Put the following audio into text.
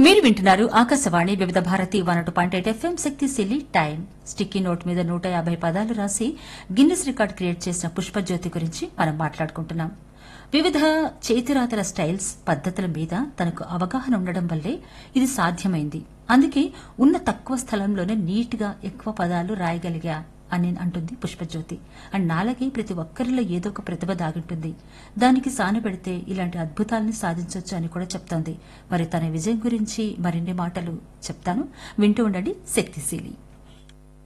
మీరు వింటున్నారు Akashvani Vividh Bharati one two point eight FM శక్తి సిలి టైం స్టిక్కీ నోట్ మీద నూట యాభై పదాలు రాసి గిన్నిస్ రికార్డ్ క్రియేట్ చేసిన పుష్పజ్యోతి గురించి మనం మాట్లాడుకుంటున్నాం వివిధ చేతిరాతల స్టైల్స్ పద్దతుల మీద తనకు అవగాహన ఉండడం వల్లే ఇది సాధ్యమైంది అందుకే ఉన్న తక్కువ స్థలంలోనే నీట్ గా ఎక్కువ పదాలు రాయగలిగా అని అంటుంది పుష్పజ్యోతి అండ్ నాలాగే ప్రతి ఒక్కరిలో ఏదో ఒక ప్రతిభ దాగుంటుంది దానికి సానబెడితే ఇలాంటి అద్భుతాలని సాధించవచ్చు అని కూడా చెప్తోంది మరి తన విజయం గురించి మరిన్ని మాటలు చెప్తాను వింటూ ఉండండి శక్తిశీలి